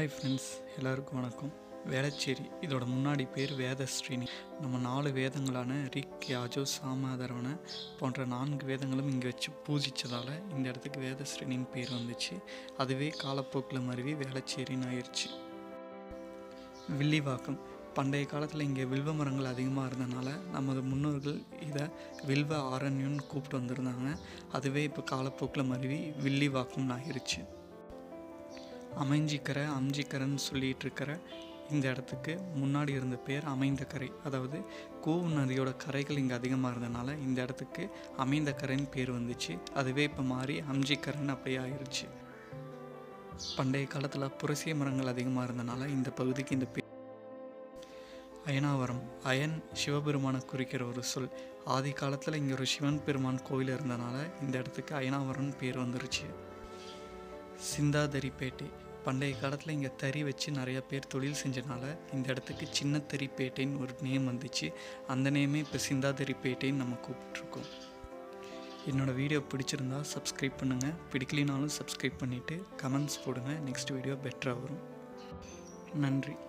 hi friends எல்லாருக்கும் வணக்கம் வேளச்சேரி இதோட முன்னாடி பேர் வேதஸ்ரீனி நம்ம நாலு வேதங்களான ரிக் யாஜோ சாமாதரவன போன்ற நான்கு வேதங்களும் இங்கே வச்சு பூஜிச்சதால் இந்த இடத்துக்கு வேதஸ்ரீனின்னு பேர் வந்துச்சு அதுவே காலப்போக்கில் மருவி வேளச்சேரின்னு ஆயிடுச்சு வில்லிவாக்கம் பண்டைய காலத்தில் இங்கே வில்வ மரங்கள் அதிகமாக இருந்தனால நமது முன்னோர்கள் இதை வில்வ ஆரண்யம்னு கூப்பிட்டு வந்திருந்தாங்க அதுவே இப்போ காலப்போக்கில் மருவி வில்லிவாக்கம்னு ஆயிருச்சு அமைஞ்சிக்கரை அம்ஜிக்கரைன்னு சொல்லிட்டு இருக்கிற இந்த இடத்துக்கு முன்னாடி இருந்த பேர் அமைந்த கரை அதாவது கூவு நதியோட கரைகள் இங்கே அதிகமாக இருந்தனால இந்த இடத்துக்கு அமைந்த கரைன்னு பேர் வந்துச்சு அதுவே இப்போ மாறி அம்ஜிக்கரைன்னு அப்படியே ஆயிருச்சு பண்டைய காலத்தில் புரசிய மரங்கள் அதிகமாக இருந்தனால இந்த பகுதிக்கு இந்த பேர் அயனாவரம் அயன் சிவபெருமானை குறிக்கிற ஒரு சொல் ஆதி காலத்தில் இங்கே ஒரு சிவன் பெருமான் கோவில் இருந்தனால இந்த இடத்துக்கு அயனாவரம்னு பேர் வந்துருச்சு சிந்தாதரிப்பேட்டை பண்டைய காலத்தில் இங்கே தறி வச்சு நிறைய பேர் தொழில் செஞ்சனால இந்த இடத்துக்கு சின்ன தறிப்பேட்டைன்னு ஒரு நேம் வந்துச்சு அந்த நேமே இப்போ சிந்தாதரிப்பேட்டைன்னு நம்ம கூப்பிட்ருக்கோம் என்னோடய வீடியோ பிடிச்சிருந்தா சப்ஸ்கிரைப் பண்ணுங்கள் பிடிக்கலினாலும் சப்ஸ்கிரைப் பண்ணிவிட்டு கமெண்ட்ஸ் போடுங்க நெக்ஸ்ட் வீடியோ பெட்டராக வரும் நன்றி